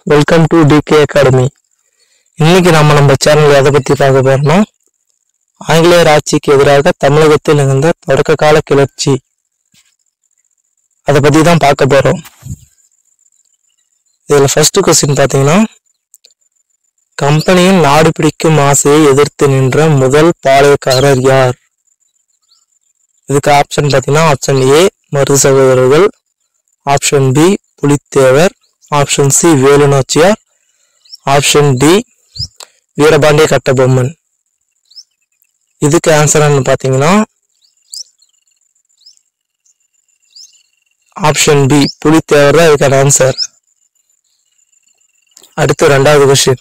Welcome to decay academy இன்னைக்கு நம்ம நம்ம சேனல் எதை பத்தி பார்க்க போறோம்னா ஆங்கிலேயர் ஆட்சிக்கு எதிராக தமிழகத்தில் இருந்த தொடக்க கால கிளர்ச்சி அதை பத்தி தான் பார்க்க போறோம் இதுல ஃபர்ஸ்ட் கொஸ்டின் பாத்தீங்கன்னா கம்பெனியின் நாடு பிடிக்கும் ஆசையை எதிர்த்து நின்ற முதல் பாளையக்காரர் யார் இதுக்கு ஆப்ஷன் பாத்தீங்கன்னா ஆப்ஷன் ஏ மருது சகோதரர்கள் option B Pulithevar option C Velunachiyar option D Veerapandiya Kattabomman இதுக்கு ஆன்சர்னு பார்த்தீங்கன்னா ஆப்ஷன் பி புலித்தேவர் தான் இதுக்கான ஆன்சர் அடுத்து ரெண்டாவது கொஸ்டின்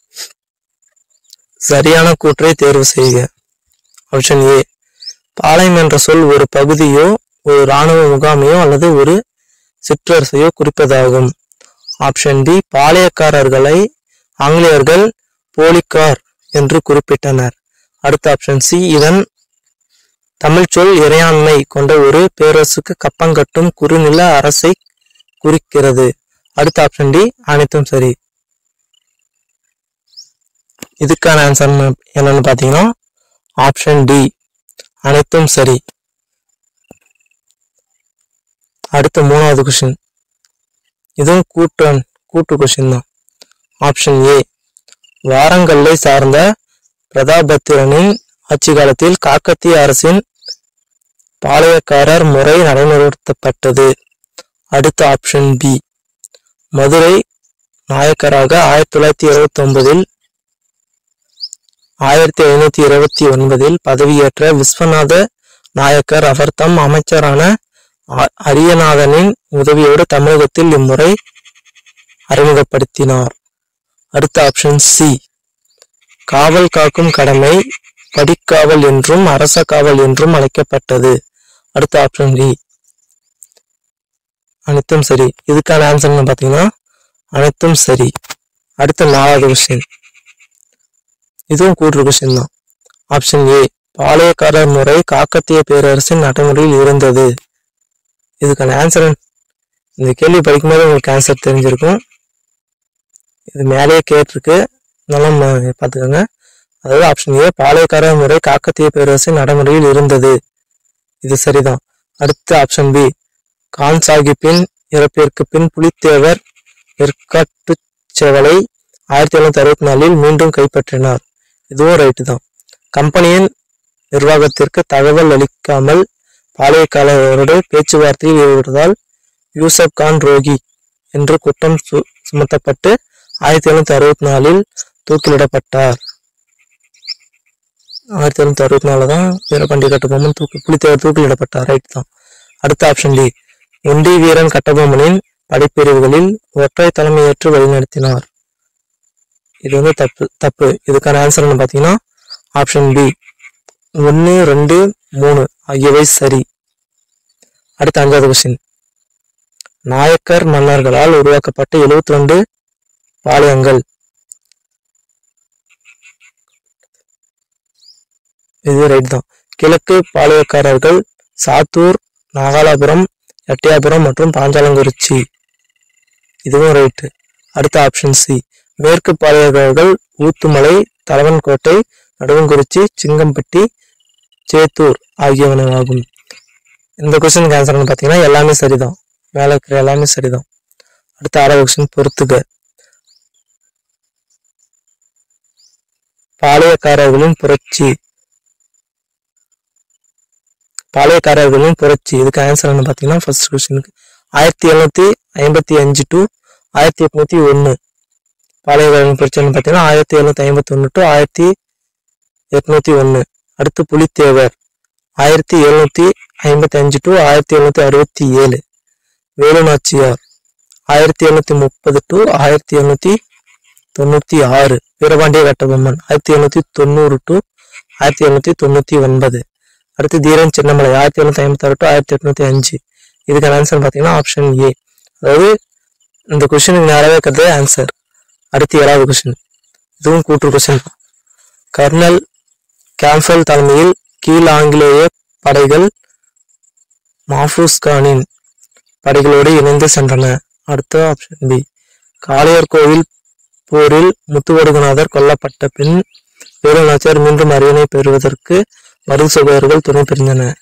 சரியான கூற்றை தேர்வு செய்க ஆப்ஷன் ஏ பாளையம் என்ற சொல் ஒரு பகுதியோ ஒரு இராணுவ முகாமையோ அல்லது ஒரு சிற்றரசையோ குறிப்பதாகும் ஆப்ஷன் பி பாளையக்காரர்களை ஆங்கிலேயர்கள் போலிக்கார் என்று குறிப்பிட்டனர் அடுத்த ஆப்ஷன் சி இதன் தமிழ் சொல் இறையாண்மை கொண்ட ஒரு பேரரசுக்கு கப்பங்கட்டும் குறுநில அரசை குறிக்கிறது அடுத்த ஆப்ஷன் டி அனைத்தும் சரி இதுக்கான ஆன்சர் என்னன்னு பார்த்தீங்கன்னா ஆப்ஷன் டி அனைத்தும் சரி அடுத்த மூணாவது கொஷின் இதுவும் கூட்டன் கூட்டு கொஷின் தான் ஆப்ஷன் ஏ வாரங்கல்லை சார்ந்த பிரதாபத்திரனின் ஆட்சி காலத்தில் காக்கத்திய அரசின் பாளையக்காரர் முறை நடைமுறைப்படுத்தப்பட்டது அடுத்த ஆப்ஷன் பி மதுரை நாயக்கராக ஆயிரத்தி தொள்ளாயிரத்தி இருபத்தி ஒன்பதில் ஆயிரத்தி ஐநூத்தி இருபத்தி ஒன்பதில் பதவியேற்ற விஸ்வநாத நாயக்கர் அவர் தம் அமைச்சரான அ- அரியநாதனின் உதவியோடு தமிழகத்தில் இம்முறை அறிமுகப்படுத்தினார் அடுத்த ஆப்ஷன் சி காவல் காக்கும் கடமை படிக்காவல் என்றும் அரச காவல் என்றும் அழைக்கப்பட்டது அடுத்த ஆப்ஷன் டி அனைத்தும் சரி இதுக்கான ஆன்சர்னு பார்த்தீங்கன்னா அனைத்தும் சரி அடுத்த நாலாவது கொஸ்டின் இதுவும் கூற்று கொஸ்டின் தான் ஆப்ஷன் ஏ பாளையக்காரர் முறை காக்கத்திய பேரரசின் நடைமுறையில் இருந்தது இதுக்கான ஆன்சர் இந்த கேள்வி படிக்கும்போது உங்களுக்கு ஆன்சர் தெரிஞ்சிருக்கும் இது மேலேயே கேட்டிருக்கு நல்லா ம- பார்த்துக்கோங்க அதாவது ஆப்ஷன் ஏ பாளையக்காரர் முறை காக்கத்திய பேரரசின் நடைமுறையில் இருந்தது இது சரிதான் அடுத்த ஆப்ஷன் பி கான் சாஹிப்பின் இறப்பிற்கு பின் புலித்தேவர் ஏற்காட்டு செவலை ஆயிரத்தி எழுநூத்தி அறுபத்தி நாலில் மீண்டும் கைப்பற்றினார் இதுவும் ரைட்டு தான் கம்பெனியின் நிர்வாகத்திற்கு தகவல் அளிக்காமல் பாளையக்காரரோடு பேச்சுவார்த்தையில் ஈடுபட்டதால் யூசப் கான் ரோகி என்று குற்றம் சு- சுமத்தப்பட்டு ஆயிரத்தி எழுநூத்தி அறுபத்தி நாலில் தூக்கிலிடப்பட்டார் ஆயிரத்தி எழுநூத்தி அறுபத்தி நாலு தான் வீரபாண்டிய கட்டபொம்மன் தூக்கி புலித்தேவர் தூக்கிலிடப்பட்டார் ரைட் தான் அடுத்த ஆப்ஷன் டி ஒண்டி வீரன் கட்டபொம்மனின் படைப்பிரிவுகளில் ஒற்றை தலைமையேற்று வழிநடத்தினார் இது வந்து தப்பு தப்பு இதுக்கான ஆன்சர்னு பார்த்தீங்கன்னா ஆப்ஷன் பி ஒன்று ரெண்டு மூணு ஆகியவை சரி அடுத்த அஞ்சாவது கொஸ்டின் நாயக்கர் மன்னர்களால் உருவாக்கப்பட்ட 72 ரெண்டு பாளையங்கள் இது ரைட் தான் கிழக்கு பாளையக்காரர்கள் சாத்தூர் நாகாலாபுரம் எட்டயாபுரம் மற்றும் பாஞ்சாலங்குறிச்சி இதுவும் ரைட்டு அடுத்த ஆப்ஷன் சி மேற்கு பாளையக்காரர்கள் ஊத்துமலை தலவன்கோட்டை நடுவங்குறிச்சி சிங்கம்பட்டி சேத்தூர் ஆகியவனவாகும் இந்த கொஸ்டினுக்கு ஆன்சர்னு பார்த்தீங்கன்னா எல்லாமே சரிதான் மேலே இருக்கிற எல்லாமே சரிதான் அடுத்த ஆறாவது கொஸ்டின் பொறுத்துக பாளையக்காரர்களின் புரட்சி பாளையக்காரர்களின் புரட்சி இதுக்கு ஆன்சர்னு பார்த்தீங்கன்னா ஃபர்ஸ்ட் கொஸ்டினுக்கு ஆயிரத்தி எழுநூத்தி ஐம்பத்தி அஞ்சு டு ஆயிரத்தி எட்நூத்தி ஒன்று பாளையக்காரர்களின் புரட்சின்னு பார்த்தீங்கன்னா ஆயிரத்தி எழுநூத்தி ஐம்பத்தி ஒன்று டு ஆயிரத்தி எட்நூத்தி ஒன்று அடுத்து புலித்தேவர் ஆயிரத்தி எழுநூத்தி ஐம்பத்தி அஞ்சு டு ஆயிரத்தி எழுநூத்தி அறுபத்தி ஏழு வேலுநாச்சியார் ஆயிரத்தி எழுநூத்தி முப்பது டு ஆயிரத்தி எழுநூத்தி தொண்ணூத்தி ஆறு வீரபாண்டிய கட்டபொம்மன் ஆயிரத்தி எழுநூத்தி தொண்ணூறு டு ஆயிரத்தி எழுநூத்தி தொண்ணூத்தி ஒன்பது அடுத்து தீரன் சின்னமலை ஆயிரத்தி எழுநூத்தி ஐம்பத்தி ஆறு டு ஆயிரத்தி எட்நூத்தி அஞ்சு இதுக்கான ஆன்சர் பார்த்தீங்கன்னா ஆப்ஷன் ஏ அதாவது இந்த கொஸ்டினுக்கு நேரவே இருக்கிறதே ஆன்சர் அடுத்து ஏழாவது கொஸ்டின் இதுவும் கூற்று கொஸ்டின் கர்னல் கேம்ஃபெல் தலைமையில் கீழ் ஆங்கிலேய படைகள் மாஃபூஸ் கானின் படைகளோடு இணைந்து சென்றன அடுத்த ஆப்ஷன் பி காளையர் கோவில் போரில் முத்துவடுகநாதர் கொல்லப்பட்ட பின் வேலுநாச்சியார் மீண்டும் அரியணை பெறுவதற்கு மருது சகோதரர்கள் துணை புரிந்தனர்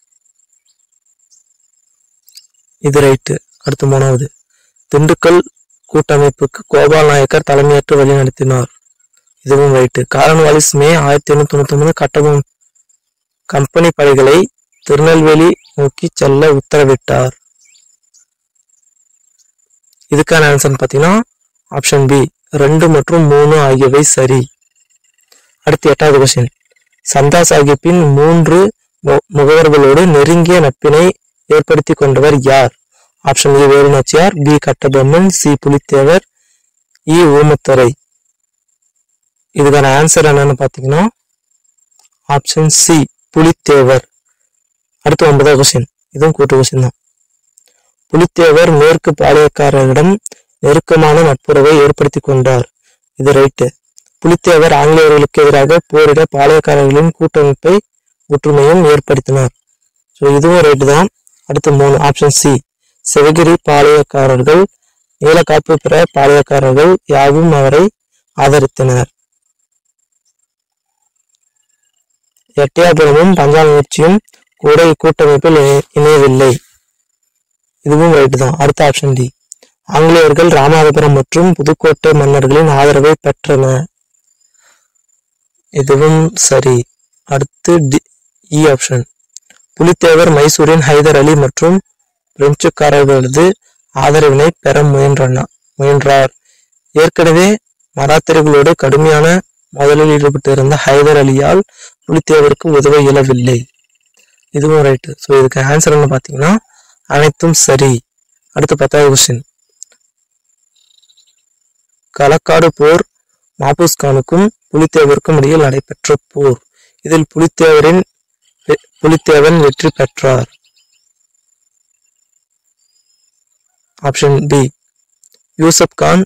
இது ரைட்டு அடுத்து மூணாவது திண்டுக்கல் கூட்டமைப்புக்கு கோபால் நாயக்கர் தலைமையேற்று வழிநடத்தினார் இதுவும் ரைட்டு காரன்வாலிஸ் மே ஆயிரத்தி எண்ணூத்தி தொண்ணூத்தி ஒன்பது கட்டபொம்மன் கம்பெனி படைகளை திருநெல்வேலி நோக்கி செல்ல உத்தரவிட்டார் இதுக்கான ஆன்சர் பார்த்தீங்கன்னா ஆப்ஷன் பி ரெண்டு மற்றும் மூணு ஆகியவை சரி அடுத்து எட்டாவது கொஸ்டின் சந்தா சாஹிப்பின் மூன்று மு- முகவர்களோடு நெருங்கிய நட்பினை ஏற்படுத்தி கொண்டவர் யார் option A Velunachiyar B Kattabomman C Pulithevar இ ஊமத்துறை இதுக்கான ஆன்சர் என்னன்னு பார்த்தீங்கன்னா ஆப்ஷன் சி புலித்தேவர் அடுத்து ஒன்பதாவது கொஸ்டின் இதுவும் கூட்டு கொஸ்டின் தான் புலித்தேவர் மேற்கு பாளையக்காரரிடம் நெருக்கமான நட்புறவை ஏற்படுத்தி கொண்டார் இது ரைட்டு புலித்தேவர் ஆங்கிலேயர்களுக்கு எதிராக போரிட பாளையக்காரர்களின் கூட்டமைப்பை ஒற்றுமையும் ஏற்படுத்தினார் ஸோ இதுவும் ரைட்டு தான் அடுத்து மூணு ஆப்ஷன் சி சிவகிரி பாளையக்காரர்கள் நீலக்காப்பு பிற பாளையக்காரர்கள் யாவும் அவரை ஆதரித்தனர் எட்டயபுரமும் பஞ்சாலமுச்சியும் கூட இக்கூட்டமைப்பில் இணை- இணையவில்லை இதுவும் ரைட்டு தான் அடுத்த ஆப்ஷன் டி ஆங்கிலேயர்கள் ராமநாதபுரம் மற்றும் புதுக்கோட்டை மன்னர்களின் ஆதரவை பெற்றனர் இதுவும் சரி அடுத்து டி இ ஆப்ஷன் புலித்தேவர் மைசூரின் ஹைதர் அலி மற்றும் பிரெஞ்சுக்காரர்களது ஆதரவினை பெற முயன்றன முயன்றார் ஏற்கனவே மராத்தியர்களோடு கடுமையான மோதலில் ஈடுபட்டிருந்த ஹைதர் அலியால் புலித்தேவருக்கு உதவ இயலவில்லை இதுவும் ரைட்டு ஸோ இதுக்கு ஆன்சர் என்ன பார்த்தீங்கன்னா அனைத்தும் சரி அடுத்து பத்தாவது கொஸ்டின் களக்காடு போர் மாபூஸ் கானுக்கும் புலித்தேவருக்கும் இடையில் நடைபெற்ற போர் இதில் புலித்தேவரின் வெ- புலித்தேவன் வெற்றி பெற்றார் ஆப்ஷன் பி யூசப் கான்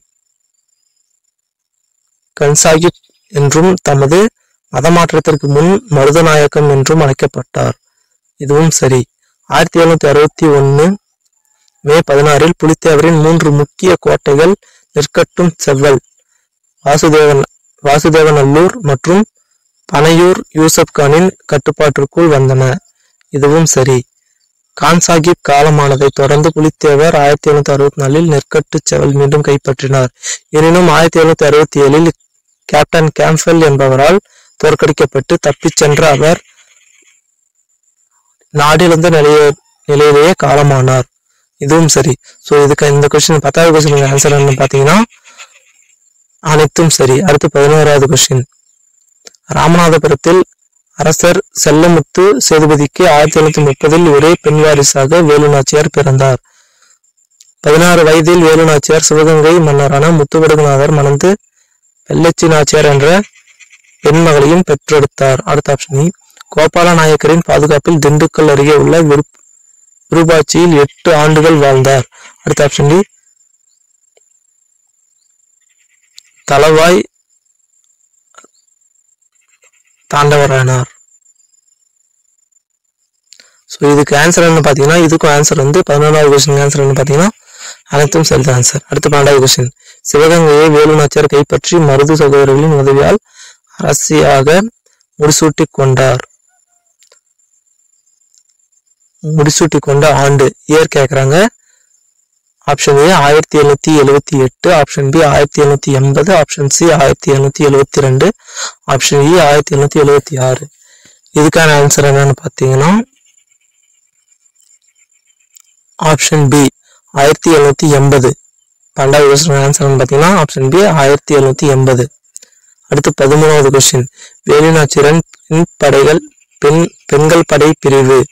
கன்சாகிப் என்றும் தமது மதமாற்றத்திற்கு முன் மருதநாயக்கம் என்றும் அழைக்கப்பட்டார் இதுவும் சரி ஆயிரத்தி எழுநூத்தி அறுபத்தி ஒன்னு மே பதினாறில் புலித்தேவரின் மூன்று முக்கிய கோட்டைகள் நெற்கட்டும் செவ்வல் வாசுதேவன் வாசுதேவநல்லூர் மற்றும் பனையூர் யூசப் கானின் கட்டுப்பாட்டிற்குள் வந்தன இதுவும் சரி கான் சாஹிப் காலமானதை தொடர்ந்து புலித்தேவர் ஆயிரத்தி எழுநூத்தி அறுபத்தி நாலில் நெற்கட்டு செவல் மீண்டும் கைப்பற்றினார் எனினும் ஆயிரத்தி எழுநூத்தி அறுபத்தி ஏழில் கேப்டன் கேம்ஃபெல் என்பவரால் தோற்கடிக்கப்பட்டு தப்பிச் சென்ற அவர் நாடிழந்த நிலைய நிலையிலேயே காலமானார் இதுவும் சரி ஸோ இதுக்கு இந்த கொஸ்டின் பத்தாவது கொஸ்டின் ஆன்சர் என்ன பார்த்தீங்கன்னா அனைத்தும் சரி அடுத்து பதினோராவது கொஸ்டின் ராமநாதபுரத்தில் அரசர் செல்லமுத்து சேதுபதிக்கு ஆயிரத்தி எழுநூத்தி முப்பதில் ஒரே பெண் வாரிசாக வேலுநாச்சியார் பிறந்தார் பதினாறு வயதில் வேலுநாச்சியார் சிவகங்கை மன்னரான முத்துவடுகநாதர் மணந்து வெள்ளச்சி நாச்சியார் என்ற பெண் மகளையும் பெற்றெடுத்தார் அடுத்த ஆப்ஷன் இ. கோபால நாயக்கரின் பாதுகாப்பில் திண்டுக்கல் அருகே உள்ள விருப்- விருப்பாட்சியில் எட்டு ஆண்டுகள் வாழ்ந்தார் அடுத்த ஆப்ஷன் டி தளவாய் தாண்டவரானார் ஸோ இதுக்கு ஆன்சர் என்ன பார்த்தீங்கன்னா இதுக்கும் ஆன்சர் வந்து பதினொன்றாவது கொஸ்டின் ஆன்சர் என்ன பார்த்தீங்கன்னா அனைத்தும் சரிதான் ஆன்சர் அடுத்து பன்னெண்டாவது கொஸ்டின் சிவகங்கையை வேலுநாச்சியார் கைப்பற்றி மருது சகோதரர்களின் உதவியால் அரசியாக முடிசூட்டி கொண்டார் முடிசூட்டி கொண்ட ஆண்டு இயர் கேட்குறாங்க ஆப்ஷன் ஏ ஆயிரத்தி எழுநூத்தி எழுவத்தி எட்டு ஆப்ஷன் பி ஆயிரத்தி எழுநூத்தி எண்பது ஆப்ஷன் சி ஆயிரத்தி எழுநூத்தி எழுவத்தி ரெண்டு ஆப்ஷன் இ ஆயிரத்தி எழுநூத்தி எழுவத்தி ஆறு இதுக்கான ஆன்சர் என்னன்னு பார்த்தீங்கன்னா ஆப்ஷன் பி ஆயிரத்தி எழுநூத்தி எண்பது பன்னெண்டாவது கொஸ்டின் ஆன்சர் பார்த்தீங்கன்னா ஆப்ஷன் பி ஆயிரத்தி எழுநூத்தி எண்பது அடுத்து பதிமூணாவது கொஸ்டின் வேலுநாச்சிரன் பெண் படைகள் பெண் பெண்கள் படை பிரிவு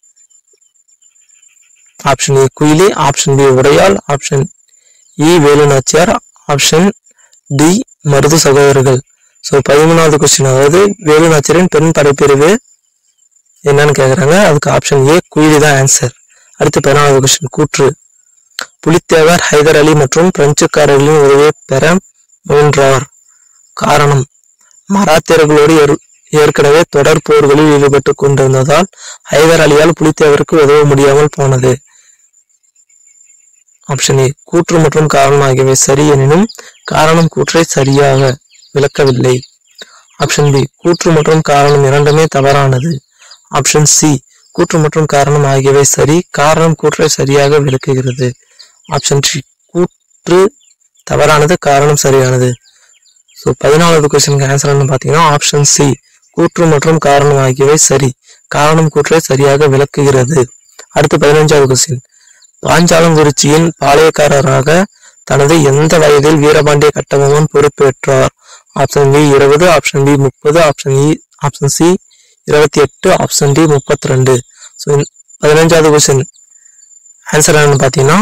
option A Kuyili option B Udaiyal option இ வேலுநாச்சியார் ஆப்ஷன் டி மருது சகோதரர்கள் ஸோ பதிமூணாவது கொஸ்டின் அதாவது வேலுநாச்சியரின் பெண் படைப்பிரிவு என்னன்னு கேட்குறாங்க அதுக்கு ஆப்ஷன் ஏ குயிலி தான் ஆன்சர் அடுத்து பதினாலாவது கொஸ்டின் கூற்று புலித்தேவர் ஹைதர் அலி மற்றும் பிரெஞ்சுக்காரர்களின் உதவியை பெற முயன்றார் காரணம் மராத்தியர்களோடு ஏற்- ஏற்கனவே தொடர் போர்களில் ஈடுபட்டு கொண்டிருந்ததால் ஹைதர் அலியால் புலித்தேவருக்கு உதவ முடியாமல் போனது ஆப்ஷன் ஏ கூற்று மற்றும் காரணம் ஆகியவை சரி எனினும் காரணம் கூற்றை சரியாக விளக்கவில்லை ஆப்ஷன் பி கூற்று மற்றும் காரணம் இரண்டுமே தவறானது ஆப்ஷன் சி கூற்று மற்றும் காரணம் ஆகியவை சரி காரணம் கூற்றை சரியாக விளக்குகிறது ஆப்ஷன் சி கூற்று தவறானது காரணம் சரியானது ஸோ பதினாலாவது கொஸ்டினுக்கு ஆன்சர் என்ன பார்த்தீங்கன்னா ஆப்ஷன் சி கூற்று மற்றும் காரணம் ஆகியவை சரி காரணம் கூற்றை சரியாக விளக்குகிறது அடுத்து பதினஞ்சாவது கொஸ்டின் பாஞ்சாலங்குறிச்சியின் பாளையக்காரராக தனது எந்த வயதில் வீரபாண்டிய கட்டபொம்மன் பொறுப்பேற்றார் ஆப்ஷன் பி இருபது ஆப்ஷன் பி முப்பது ஆப்ஷன் இ ஆப்ஷன் சி இருபத்தி எட்டு ஆப்ஷன் டி முப்பத்தி ரெண்டு ஸோ பதினஞ்சாவது கொஸ்டின் ஆன்சர் என்னன்னு பார்த்தீங்கன்னா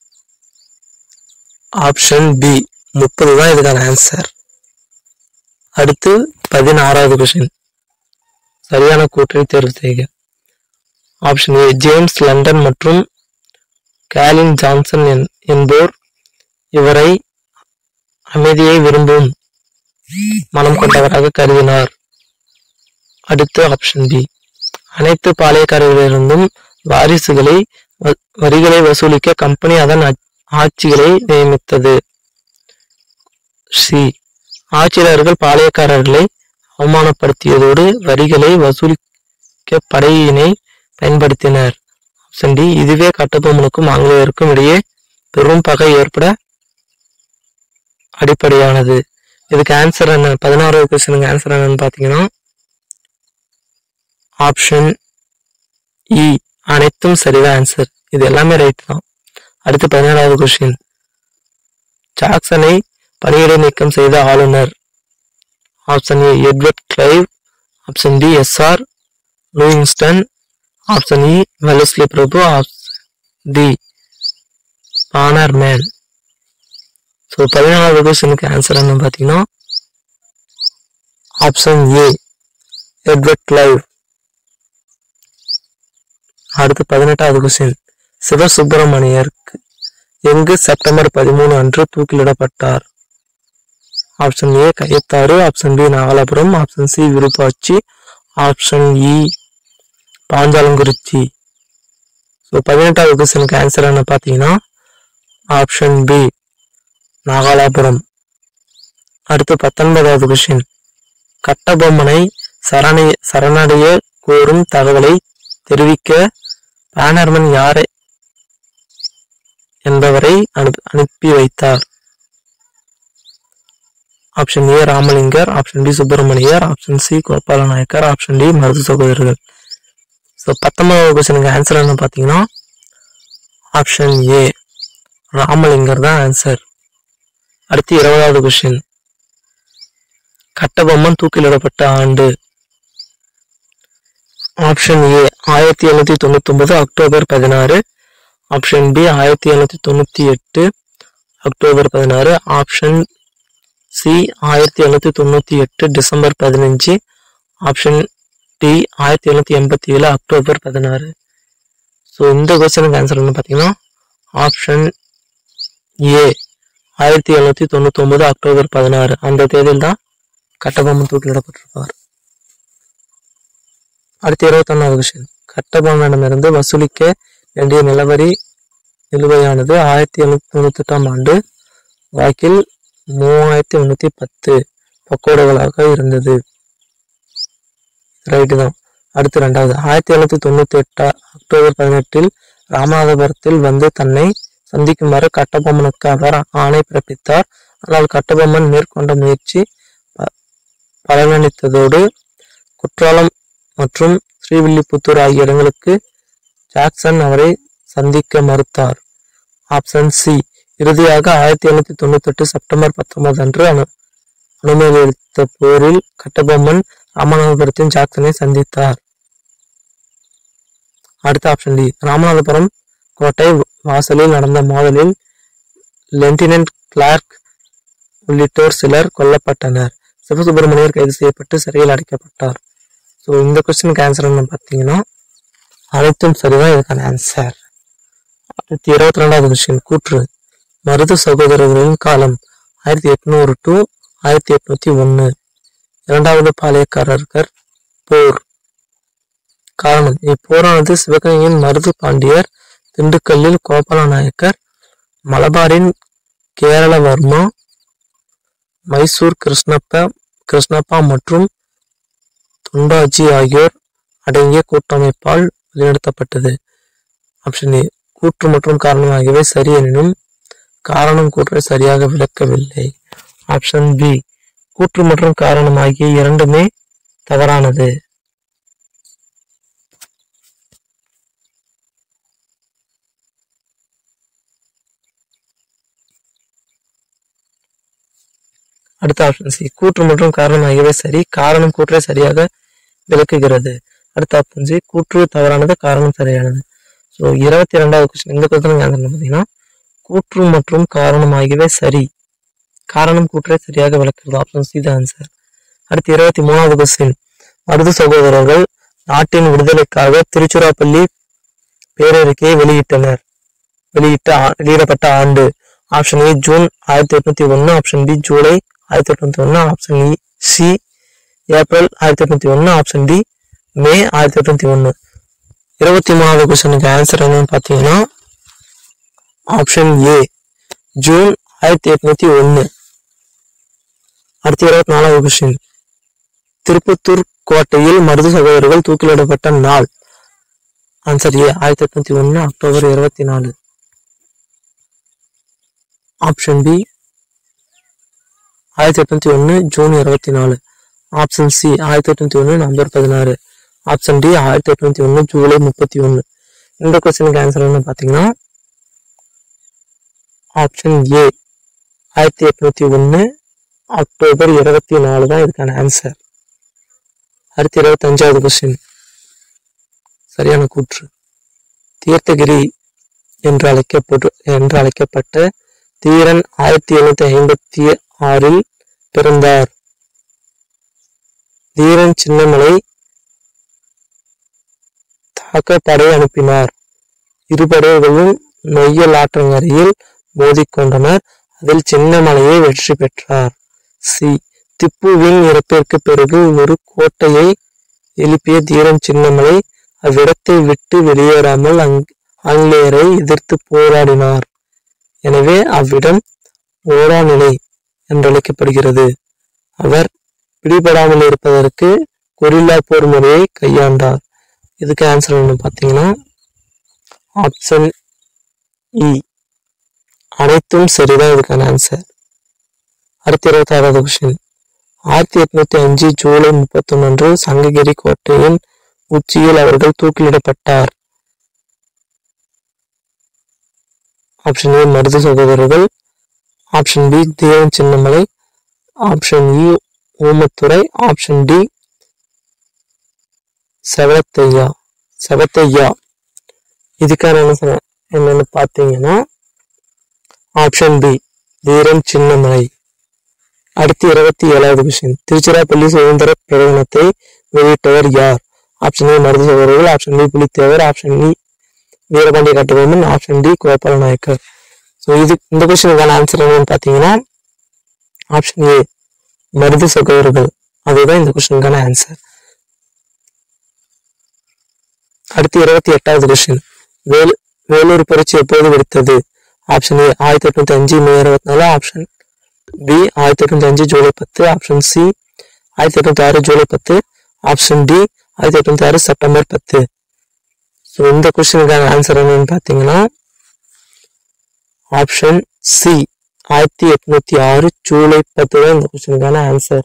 ஆப்ஷன் பி முப்பது தான் இதுக்கான ஆன்சர் அடுத்து பதினாறாவது கொஸ்டின் சரியான கூற்றை தேர்வு செய்க ஆப்ஷன் ஏ ஜேம்ஸ் லண்டன் மற்றும் கேலின் ஜான்சன் என்- என்போர் இவரை அமைதியை விரும்பும் மனம் கொண்டவராக கருதினார் அடுத்து ஆப்ஷன் பி அனைத்து பாளையக்காரர்களிலிருந்தும் வாரிசுகளை வ- வரிகளை வசூலிக்க கம்பெனி அதன் ஆ- ஆட்சிகளை நியமித்தது சி ஆட்சியாளர்கள் பாளையக்காரர்களை அவமானப்படுத்தியதோடு வரிகளை வசூலிக்க படையினை பயன்படுத்தினர் ஆப்ஷன் டி இதுவே கட்டபொம்மனுக்கும் ஆங்கிலேயருக்கும் இடையே பெரும் பகை ஏற்பட அடிப்படையானது இதுக்கு ஆன்சர் என்ன பதினாறாவது கொஸ்டினுக்கு ஆன்சர் என்னன்னு பார்த்தீங்கன்னா ஆப்ஷன் இ அனைத்தும் சரிதான் ஆன்சர் இது எல்லாமே ரைட் தான் அடுத்து பதினேழாவது கொஸ்டின் ஜாக்சனை பணியிடை நீக்கம் செய்த ஆளுநர் option A Edward Clive option D S R Lushington option இ வெலஸ்லி பிரபு option D Bannerman so பதினாலாவது கொஸ்டினுக்கு ஆன்சர் என்ன பார்த்தீங்கன்னா ஆப்ஷன் ஏ எட்வர்ட் கிளைவ் அடுத்து பதினெட்டாவது கொஸ்டின் சிவசுப்பிரமணியருக்கு எங்கு செப்டம்பர் பதிமூணு அன்று தூக்கிலிடப்பட்டார் option A Kayathar option B Nagalapuram option C Virupatchi option இ பாஞ்சாலங்குறிச்சி ஸோ பதினெட்டாவது கொஸ்டினுக்கு ஆன்சர் என்ன பார்த்தீங்கன்னா ஆப்ஷன் பி நாகலாபுரம் அடுத்து பத்தொன்பதாவது கொஸ்டின் கட்டபொம்மனை சரணை சரணடைய கோரும் தகவலை தெரிவிக்க பேனர்மன் யாரை என்பவரை அனுப்பி அனுப்பி வைத்தார் option A Ramalingar option B Subramaniyar option C Gopala Nayakkar option D Marudhu சகோதரர்கள் ஸோ பத்தொன்பதாவது கொஸ்டினுக்கு ஆன்சர் என்ன பார்த்தீங்கன்னா ஆப்ஷன் ஏ ராமலிங்கர் தான் ஆன்சர் அடுத்து இருபதாவது கொஸ்டின் கட்டபொம்மன் தூக்கிலிடப்பட்ட ஆண்டு ஆப்ஷன் ஏ ஆயிரத்தி எழுநூத்தி தொண்ணூத்தி ஒன்பது அக்டோபர் பதினாறு ஆப்ஷன் பி ஆயிரத்தி எழுநூத்தி தொண்ணூத்தி எட்டு அக்டோபர் பதினாறு ஆப்ஷன் சி ஆயிரத்தி எழுநூத்தி தொண்ணூத்தி எட்டு டிசம்பர் பதினஞ்சு ஆப்ஷன் டி ஆயிரத்தி எழுநூத்தி எண்பத்தி ஏழு அக்டோபர் பதினாறு ஸோ இந்த கொஸ்டினுக்கு ஆன்சர் என்ன பார்த்தீங்கன்னா ஆப்ஷன் ஏ ஆயிரத்தி எழுநூத்தி தொண்ணூத்தி ஒன்பது அக்டோபர் பதினாறு அந்த தேதியில் தான் கட்டபொம்மன் தூக்கிலிடப்பட்டிருப்பார் அடுத்து இருபத்தொன்னாவது கொஸ்டின் கட்டபொம்மனிடமிருந்து வசூலிக்க வேண்டிய நிலவரி நிலுவையானது ஆயிரத்தி எழுநூத்தி தொண்ணூத்தி எட்டாம் ஆண்டு வாக்கில் மூவாயிரத்தி முன்னூத்தி பத்து பக்கோடுகளாக இருந்தது ரைட்டு தான் அடுத்து ரெண்டாவது ஆயிரத்தி எழுநூத்தி தொண்ணூத்தி எட்டா அக்டோபர் பதினெட்டில் ராமநாதபுரத்தில் வந்து தன்னை சந்திக்குமாறு கட்டபொம்மனுக்கு அவர் ஆணை பிறப்பித்தார் ஆனால் கட்டபொம்மன் மேற்கொண்ட முயற்சி ப- பலனளித்ததோடு குற்றாலம் மற்றும் ஸ்ரீவில்லிபுத்தூர் ஆகிய இடங்களுக்கு ஜாக்சன் அவரை சந்திக்க மறுத்தார் ஆப்ஷன் சி இறுதியாக ஆயிரத்தி எழுநூத்தி தொண்ணூத்தி எட்டு செப்டம்பர் பத்தொன்பது அன்று அனு அனுமதி அளித்த போரில் கட்டபொம்மன் ராமநாதபுரத்தின் ஜாக்சனை சந்தித்தார் அடுத்த ஆப்ஷன் டி ராமநாதபுரம் கோட்டை வாசலில் நடந்த மோதலில் லெப்டினன்ட் கிளார்க் உள்ளிட்டோர் சிலர் கொல்லப்பட்டனர் சிவசுப்பிரமணியர் கைது செய்யப்பட்டு சிறையில் அடைக்கப்பட்டார் ஸோ இந்த கொஸ்டினுக்கு ஆன்சர் என்ன பார்த்தீங்கன்னா அனைத்தும் சரிதான் இதுக்கான ஆன்சர் அடுத்து இருபத்தி ரெண்டாவது கொஸ்டின் கூற்று மருது சகோதரர்களின் காலம் ஆயிரத்தி எட்நூறு டு ஆயிரத்தி எட்நூத்தி ஒன்று இரண்டாவது பாளையக்காரர்கள் போர் காரணம் இப்போரானது சிவகங்கையின் மருது பாண்டியர் திண்டுக்கல்லில் கோபால நாயக்கர் மலபாரின் கேரளவர்மா மைசூர் கிருஷ்ணப்பா கிருஷ்ணப்பா மற்றும் தொண்டாஜி ஆகியோர் அடங்கிய கூட்டமைப்பால் வழிநடத்தப்பட்டது ஆப்ஷன் ஏ கூற்று மற்றும் காரணம் ஆகியவை சரி எனினும் காரணம் கூற்றை சரியாக விளக்கவில்லை ஆப்ஷன் பி கூற்று மற்றும் காரணம் ஆகிய இரண்டுமே தவறானது அடுத்த ஆப்ஷன் சி கூற்று மற்றும் காரணம் ஆகியவை சரி காரணம் கூற்றை சரியாக விளக்குகிறது அடுத்த ஆப்ஷன் சி கூற்று தவறானது காரணம் சரியானது ஸோ இருபத்தி இரண்டாவது கொஸ்டின் இந்த கொஸ்டின் ஆன்சர் பார்த்தீங்கன்னா கூற்று மற்றும் காரணம் ஆகியவை சரி காரணம் கூற்றை சரியாக விளக்குறது ஆப்ஷன் சி தான் ஆன்சர் அடுத்து இருபத்தி மூணாவது கொஸ்டின் மருது சகோதரர்கள் நாட்டின் விடுதலைக்காக திருச்சிராப்பள்ளி பேரறிக்கையை வெளியிட்டனர் வெளியிட்ட ஆ- வெளியிடப்பட்ட ஆண்டு ஆப்ஷன் ஏ ஜூன் ஆயிரத்தி எட்நூத்தி ஒன்று ஆப்ஷன் பி ஜூலை ஆயிரத்தி எட்நூத்தி ஒன்று ஆப்ஷன் இ சி ஏப்ரல் ஆயிரத்தி எட்நூத்தி ஒன்று ஆப்ஷன் டி மே ஆயிரத்தி எட்நூத்தி ஒன்று இருபத்தி மூணாவது கொஸ்டினுக்கு ஆன்சர் என்னன்னு பார்த்தீங்கன்னா ஆப்ஷன் ஏ ஜூன் ஆயிரத்தி எட்நூத்தி ஒன்று அடுத்து இருபத்தி நாலாவது கொஸ்டின் திருப்பத்தூர் கோட்டையில் மருது சகோதரர்கள் தூக்கிலிடப்பட்ட நாள் ஆன்சர் ஏ ஆயிரத்தி எட்நூத்தி ஒன்று அக்டோபர் இருபத்தி நாலு ஆப்ஷன் பி ஆயிரத்தி எட்நூத்தி ஒன்று ஜூன் இருபத்தி நாலு ஆப்ஷன் சி ஆயிரத்தி எட்நூத்தி ஒன்று நவம்பர் பதினாறு ஆப்ஷன் டி ஆயிரத்தி எட்நூத்தி ஒன்று ஜூலை முப்பத்தி ஒன்று இந்த கொஸ்டினுக்கு ஆன்சர் என்ன பார்த்தீங்கன்னா ஆப்ஷன் ஏ ஆயிரத்தி எட்நூத்தி ஒன்று அக்டோபர் இருபத்தி நாலு தான் இதுக்கான ஆன்சர் அடுத்து இருபத்தஞ்சாவது கொஸ்டின் சரியான கூற்று தீர்த்தகிரி என்று அழைக்கப்பட்டு என்று அழைக்கப்பட்ட தீரன் ஆயிரத்தி எழுநூத்தி ஐம்பத்தி ஆறில் பிறந்தார் தீரன் சின்னமலை தாக்க படை அனுப்பினார் இரு படைகளும் நொய்யல் ஆற்றங்கரையில் மோதிக்கொண்டனர் அதில் சின்னமலையை வெற்றி பெற்றார் சி திப்புவின் இறப்பிற்கு பிறகு ஒரு கோட்டையை எழுப்பிய தீரன் சின்னமலை அவ்விடத்தை விட்டு வெளியேறாமல் அங் ஆங்கிலேயரை எதிர்த்து போராடினார் எனவே அவ்விடம் ஓடாநிலை என்றழைக்கப்படுகிறது அவர் பிடிபடாமல் இருப்பதற்கு கொரில்லா போர் முறையை கையாண்டார் இதுக்கு ஆன்சர் என்ன பார்த்தீங்கன்னா ஆப்ஷன் இ அனைத்தும் சரிதான் இதுக்கான ஆன்சர் அடுத்த இருபத்தாறாவது கொஸ்டின் ஆயிரத்தி எட்நூத்தி அஞ்சு ஜூலை முப்பத்தொன்னு அன்று சங்ககிரி கோட்டையின் உச்சியில் அவர்கள் தூக்கிலிடப்பட்டார் ஆப்ஷன் ஏ மருது சகோதரர்கள் option B Devan Chinnamalai option இ ஊமத்துறை ஆப்ஷன் டி செவத்தையா செவத்தையா இதுக்கான ஆன்சர் என்னன்னு பார்த்தீங்கன்னா ஆப்ஷன் பி வீரன் சின்னமலை அடுத்து இருபத்தி ஏழாவது கொஸ்டின் திருச்சிராப்பள்ளி சுதந்திர பிரகடனத்தை வெளியிட்டவர் யார் ஆப்ஷன் ஏ மருது சகோதரர்கள் ஆப்ஷன் பி புலித்தேவர் ஆப்ஷன் இ Veerapandiya Kattabomman option D Gopala Nayakkar so இது இந்த கொஸ்டினுக்கான ஆன்சர் என்னன்னு பார்த்தீங்கன்னா ஆப்ஷன் ஏ மருது சகோதரர்கள் அதுதான் இந்த கொஸ்டினுக்கான ஆன்சர் அடுத்து இருபத்தி எட்டாவது கொஸ்டின் வேலு வேலூர் புரட்சி எப்போது வெடித்தது ஆப்ஷன் ஏ ஆயிரத்தி எட்நூத்தி அஞ்சு மே இருபத்தி நாலு ஆப்ஷன் பி ஆயிரத்தி எட்நூத்தி அஞ்சு ஜூலை பத்து ஆப்ஷன் சி ஆயிரத்தி எட்நூத்தி ஆறு ஜூலை பத்து ஆப்ஷன் டி ஆயிரத்தி எட்நூத்தி ஆறு செப்டம்பர் பத்து ஸோ இந்த கொஸ்டினுக்கான ஆன்சர் என்னன்னு பார்த்தீங்கன்னா ஆப்ஷன் சி ஆயிரத்தி எட்நூத்தி ஆறு ஜூலை பத்து தான் இந்த கொஸ்டினுக்கான ஆன்சர்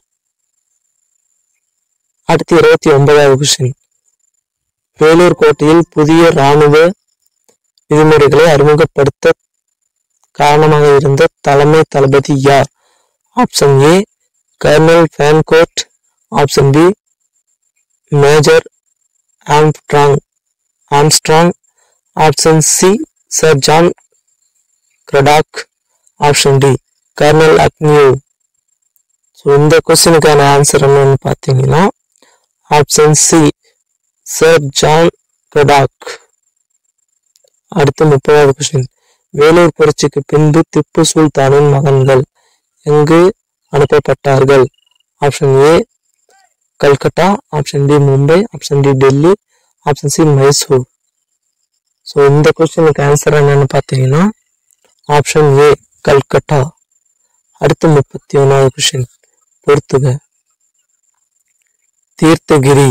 அடுத்து இருபத்தி ஒன்பதாவது கொஸ்டின் வேலூர் கோட்டையில் புதிய இராணுவ விதிமுறைகளை அறிமுகப்படுத்த காரணமாக இருந்த தலைமை தளபதி யார் option A colonel Fancourt option B major Armstrong Armstrong option C sir John Cradock option D colonel Agnew so இந்த கொஸ்டினுக்கான ஆன்சர் என்னன்னு பார்த்தீங்கன்னா option C sir John Cradock அடுத்து முப்பதாவது கொஸ்டின் வேலூர் புரட்சிக்கு பின்பு திப்பு சுல்தானின் மகன்கள் எங்கு அனுப்பப்பட்டார்கள் option A Calcutta option D Mumbai option D Delhi option C Mysore so இந்த கொஸ்டினுக்கு ஆன்சர் என்னன்னு பார்த்தீங்கன்னா ஆப்ஷன் ஏ கல்கட்டா அடுத்து முப்பத்தி ஒன்றாவது கொஷின் பொறுத்துக தீர்த்தகிரி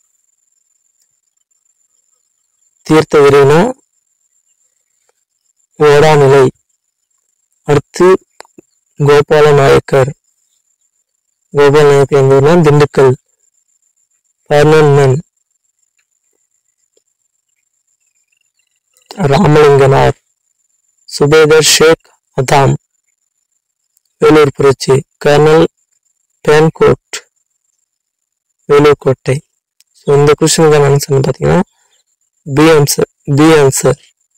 தீர்த்தகிரினா ஓடாநிலை அடுத்து கோபால நாயக்கர் கோபால நாயக்கர் எங்க ஊர்னா திண்டுக்கல் பர்னன்மன் ராமலிங்கனார் சுபேதர் ஷேக் அதாம் வேலூர் புரட்சி கர்னல் பேன்கோட் வேலூர் கோட்டை ஸோ இந்த கொஸ்டினுக்கான ஆன்சர் பார்த்தீங்கன்னா B answer B answer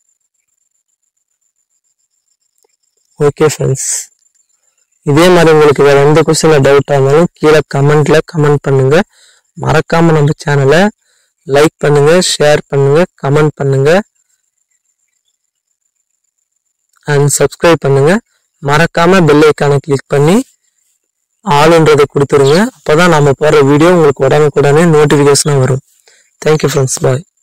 okay friends இதே மாதிரி உங்களுக்கு வேற எந்த கொஸ்டின்ல டவுட் இருந்தாலும் கீழே கமெண்ட்ல கமெண்ட் பண்ணுங்க மறக்காம நம்ம சேனலை லைக் பண்ணுங்க ஷேர் பண்ணுங்க கமெண்ட் பண்ணுங்க அண்ட் சப்ஸ்கிரைப் பண்ணுங்க மறக்காம பெல் ஐக்கானை கிளிக் பண்ணி ஆளுன்றதை கொடுத்துருங்க அப்பதான் நம்ம போடுற வீடியோ உங்களுக்கு உடனுக்குடனே நோட்டிஃபிகேஷனாக வரும் தேங்க்யூ ஃப்ரெண்ட்ஸ் பாய்